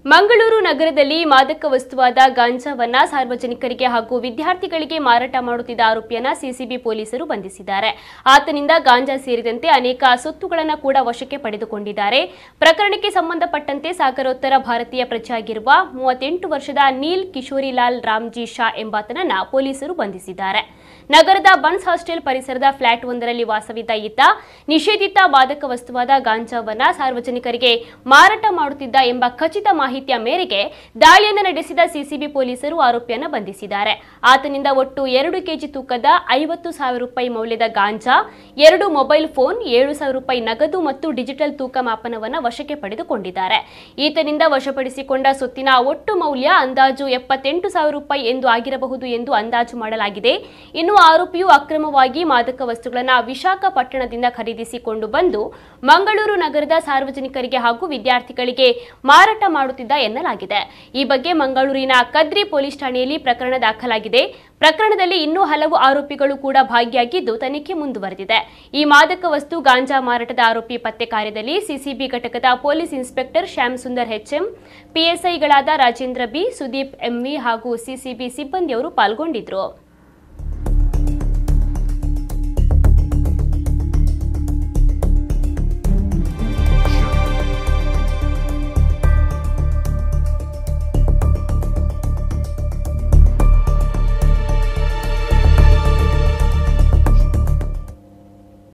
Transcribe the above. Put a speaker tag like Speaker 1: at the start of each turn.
Speaker 1: ಮಂಗಳೂರು ನಗರದಲ್ಲಿ ಮಾದಕ ವಸ್ತುವಾದ ಗಾಂಜಾವನ್ನ ಸಾರ್ವಜನಿಕರಿಗೆ ಹಾಗೂ ವಿದ್ಯಾರ್ಥಿಗಳಿಗೆ ಮಾರಾಟ ಮಾಡುತ್ತಿದ್ದ ಆರೋಪಿಯನ್ನ ಸಿಸಿಬಿ ಪೊಲೀಸರು ಬಂಧಿಸಿದ್ದಾರೆ ಆತನಿಂದ ಗಾಂಜಾ ಸೇರಿದಂತೆ ಅನೇಕ ಸೊತ್ತುಗಳನ್ನು ಕೂಡ ವಶಕ್ಕೆ ಪಡೆದುಕೊಂಡಿದ್ದಾರೆ ಪ್ರಕರಣಕ್ಕೆ ಸಂಬಂಧಪಟ್ಟಂತೆ ಸಾಗರೋತ್ತರ ಭಾರತೀಯ ಪ್ರಜೆಯಾಗಿರುವ ಮೂವತ್ತೆಂಟು ವರ್ಷದ ನೀಲ್ ಕಿಶೋರಿಲಾಲ್ ರಾಮ್ಜಿ ಶಾ ಎಂಬಾತನನ್ನ ಪೊಲೀಸರು ಬಂಧಿಸಿದ್ದಾರೆ ನಗರದ ಬನ್ಸ್ ಹಾಸ್ಟೆಲ್ ಪರಿಸರದ ಫ್ಲಾಟ್ ಒಂದರಲ್ಲಿ ವಾಸವಿದ್ದ ಈತ ನಿಷೇಧಿತ ಮಾದಕ ವಸ್ತುವಾದ ಗಾಂಜಾವನ್ನ ಸಾರ್ವಜನಿಕರಿಗೆ ಮಾರಾಟ ಮಾಡುತ್ತಿದ್ದ ಎಂಬ ಖಚಿತ ಮಾಹಿತಿಯ ಮೇರೆಗೆ ದಾಳಿಯನ್ನು ನಡೆಸಿದ ಸಿಸಿಬಿ ಪೊಲೀಸರು ಆರೋಪಿಯನ್ನ ಬಂಧಿಸಿದ್ದಾರೆ ಆತನಿಂದ ಒಟ್ಟು ಎರಡು ಕೆಜಿ ತೂಕದ ಐವತ್ತು ಸಾವಿರ ರೂಪಾಯಿ ಮೌಲ್ಯದ ಗಾಂಜಾ ಎರಡು ಮೊಬೈಲ್ ಫೋನ್ ಏಳು ಸಾವಿರ ರೂಪಾಯಿ ನಗದು ಮತ್ತು ಡಿಜಿಟಲ್ ತೂಕ ಮಾಪನವನ್ನು ವಶಕ್ಕೆ ಪಡೆದುಕೊಂಡಿದ್ದಾರೆ ಈತನಿಂದ ವಶಪಡಿಸಿಕೊಂಡ ಸೊತ್ತಿನ ಒಟ್ಟು ಮೌಲ್ಯ ಅಂದಾಜು ಎಪ್ಪತ್ತೆಂಟು ಸಾವಿರ ರೂಪಾಯಿ ಎಂದು ಆಗಿರಬಹುದು ಎಂದು ಅಂದಾಜು ಮಾಡಲಾಗಿದೆ ಇನ್ನು ಆರೋಪಿಯು ಅಕ್ರಮವಾಗಿ ಮಾದಕ ವಸ್ತುಗಳನ್ನು ವಿಶಾಖಪಟ್ಟಣದಿಂದ ಖರೀದಿಸಿಕೊಂಡು ಬಂದು ಮಂಗಳೂರು ನಗರದ ಸಾರ್ವಜನಿಕರಿಗೆ ಹಾಗೂ ವಿದ್ಯಾರ್ಥಿಗಳಿಗೆ ಮಾರಾಟ ಮಾಡುತ್ತಿದ್ದ ಎನ್ನಲಾಗಿದೆ ಈ ಬಗ್ಗೆ ಮಂಗಳೂರಿನ ಕದ್ರಿ ಪೊಲೀಸ್ ಠಾಣೆಯಲ್ಲಿ ಪ್ರಕರಣ ದಾಖಲಾಗಿದೆ ಪ್ರಕರಣದಲ್ಲಿ ಇನ್ನೂ ಹಲವು ಆರೋಪಿಗಳು ಕೂಡ ಭಾಗಿಯಾಗಿದ್ದು ತನಿಖೆ ಮುಂದುವರೆದಿದೆ ಈ ಮಾದಕ ವಸ್ತು ಗಾಂಜಾ ಮಾರಾಟದ ಆರೋಪಿ ಪತ್ತೆ ಕಾರ್ಯದಲ್ಲಿ ಸಿಸಿಬಿ ಘಟಕದ police inspector Shyam Sundar HM ಪಿಎಸ್ಐಗಳಾದ ರಾಜೇಂದ್ರ ಬಿ ಸುದೀಪ್ ಎಂವಿ ಹಾಗೂ ಸಿಸಿಬಿ ಸಿಬ್ಬಂದಿಯವರು ಪಾಲ್ಗೊಂಡಿದ್ರು